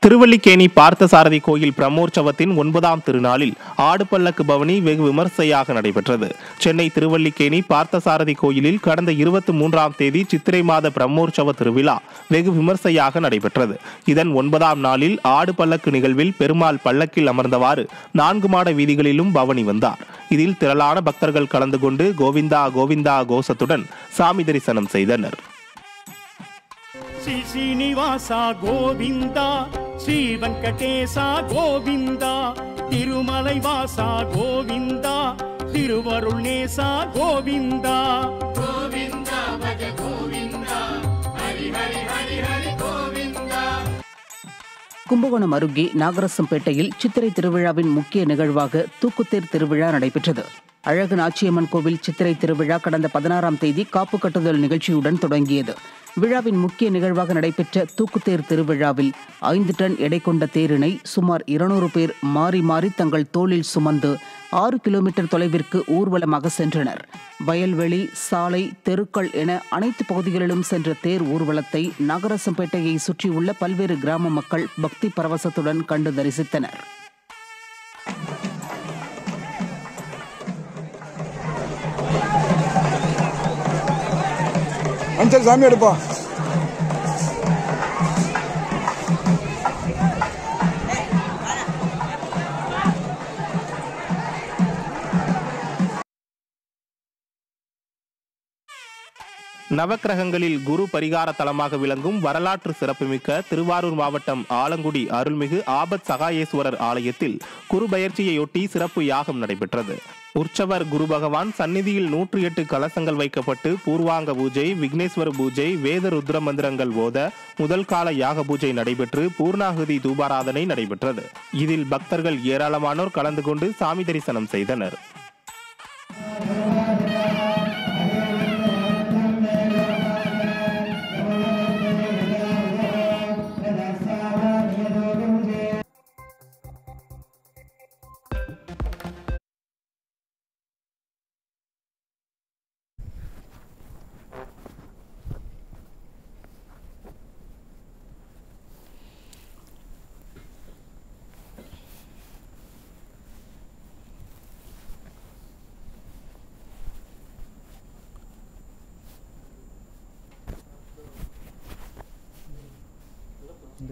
திருவல்லிக்கேணி பார்த்தசாரதி கோயில் பிரம்மோற்சவத்தின் ஒன்பதாம் திருநாளில் ஆடுபல்லக்கு பவனி வெகு விமர்சையாக நடைபெற்றது சென்னை திருவல்லிக்கேணி பார்த்தசாரதி கோயிலில் கடந்த இருபத்தி மூன்றாம் தேதி சித்திரை மாத பிரம்மோற்சவ திருவிழா வெகு விமர்சையாக நடைபெற்றது இதன் ஒன்பதாம் நாளில் ஆடு பல்லக்கு நிகழ்வில் பெருமாள் பல்லக்கில் அமர்ந்தவாறு நான்கு மாட வீதிகளிலும் பவனி வந்தார் இதில் திரளான பக்தர்கள் கலந்து கொண்டு கோவிந்தா கோவிந்தா கோஷத்துடன் சாமி தரிசனம் செய்தனர் శ్రీ శ్రీనివాస గోవింద శ్రీ వెంకటేశ గోవింద తిరుమలై వాస గోవింద తిరువరుள் నేస గోవింద கும்பகோணம் அருகே நாகரசம்பேட்டையில் சித்திரை திருவிழாவின் முக்கிய நிகழ்வாக தூக்குத்தேர் திருவிழா நடைபெற்றது அழகு நாச்சியம்மன் கோவில் சித்திரை திருவிழா கடந்த பதினாறாம் தேதி காப்பு கட்டுதல் நிகழ்ச்சியுடன் தொடங்கியது விழாவின் முக்கிய நிகழ்வாக நடைபெற்ற தூக்குத்தேர் திருவிழாவில் ஐந்து டன் எடை கொண்ட தேரினை சுமார் இருநூறு பேர் மாறி மாறி தங்கள் தோளில் சுமந்து ஆறு கிலோமீட்டர் தொலைவிற்கு ஊர்வலமாக சென்றனர் வயல்வெளி சாலை தெருக்கள் என அனைத்து பகுதிகளிலும் சென்ற தேர் ஊர்வலத்தை நகரசம்பேட்டையை சுற்றியுள்ள பல்வேறு கிராம மக்கள் பக்தி பரவசத்துடன் கண்டு தரிசித்தனர் அனுசரி சாமி எடுப்பா நவக்கிரகங்களில் குரு பரிகார தலமாக விளங்கும் வரலாற்று சிறப்புமிக்க திருவாரூர் மாவட்டம் ஆலங்குடி அருள்மிகு ஆபத் சகாயேஸ்வரர் ஆலயத்தில் குரு பயிற்சியையொட்டி சிறப்பு யாகம் நடைபெற்றது உற்சவர் குரு பகவான் சந்நிதியில் நூற்றி எட்டு கலசங்கள் வைக்கப்பட்டு பூர்வாங்க பூஜை விக்னேஸ்வர பூஜை வேத ருத்ர மந்திரங்கள் ஓத முதல் கால யாக பூஜை நடைபெற்று பூர்ணாகுதி தூபாராதனை நடைபெற்றது இதில் பக்தர்கள் ஏராளமானோர் கலந்து கொண்டு சாமி தரிசனம் செய்தனர்